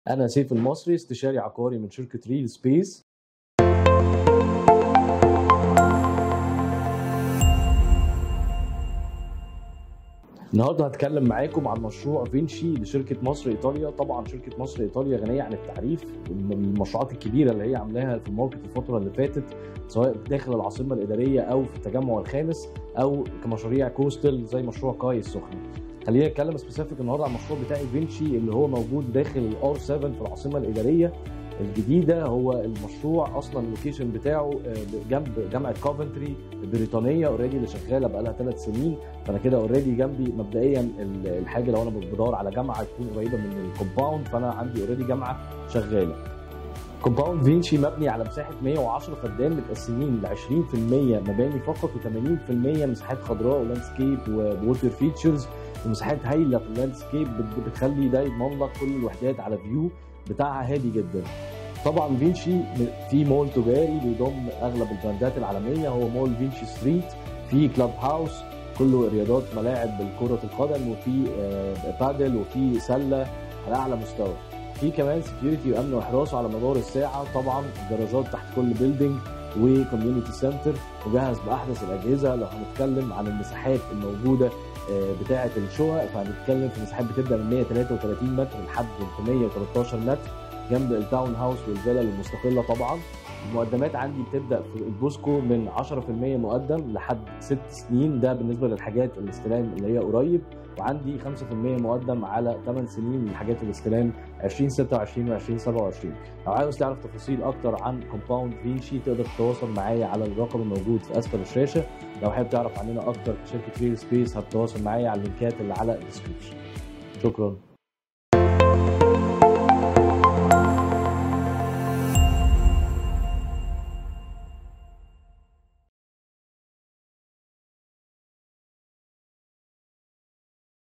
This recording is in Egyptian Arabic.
أنا سيف المصري استشاري عقاري من شركة ريل سبيس النهارده هتكلم معاكم عن مشروع فينشي لشركه مصر ايطاليا طبعا شركه مصر ايطاليا غنيه عن التعريف من المشروعات الكبيره اللي هي عاملاها في الماركت الفتره اللي فاتت سواء داخل العاصمه الاداريه او في التجمع الخامس او كمشاريع كوستل زي مشروع كاي السخنه خلينا نتكلم سبيسيفيك النهارده عن المشروع بتاعي فينشي اللي هو موجود داخل الار 7 في العاصمه الاداريه الجديده هو المشروع اصلا اللوكيشن بتاعه جنب جامعه كوفنتري البريطانيه اوريدي اللي شغاله بقى لها ثلاث سنين فانا كده اوريدي جنبي مبدئيا الحاجه لو انا بدور على جامعه تكون قريبه من الكومباوند فانا عندي اوريدي جامعه شغاله كومباوند فينشي مبني على مساحه 110 فدان متقسمين ل 20% مباني فقط و80% مساحات خضراء ولاندسكيب ووتر فيتشرز ومساحات هايله في اللاندسكيب بتخلي ده يضمن لك كل الوحدات على فيو بتاعها هادي جدا طبعا فينشي في مول تجاري بيضم اغلب البراندات العالميه هو مول فينشي ستريت في كلاب هاوس كله رياضات ملاعب كره القدم وفي بادل وفي سله على اعلى مستوى في كمان سكيورتي وامن وحراسه على مدار الساعه طبعا جراجات تحت كل بيلدينج وكوميونتي سنتر مجهز باحدث الاجهزه لو هنتكلم عن المساحات الموجوده بتاعه الشقق فهنتكلم في مساحات بتبدا من 133 متر لحد 313 متر جنب التاون هاوس والفيلا المستقله طبعا المقدمات عندي بتبدا في البوسكو من 10% مقدم لحد 6 سنين ده بالنسبه للحاجات الاستلام اللي هي قريب وعندي 5% مقدم على 8 سنين من حاجات الاستلام 2026 و 2027 لو عاوز تعرف تفاصيل اكتر عن كومباوند فينشي تقدر تتواصل معايا على الرقم الموجود في اسفل الشاشه لو حابب تعرف عننا اكتر في شركه ريل سبيس هتتواصل معايا على اللينكات اللي على الديسكربشن شكرا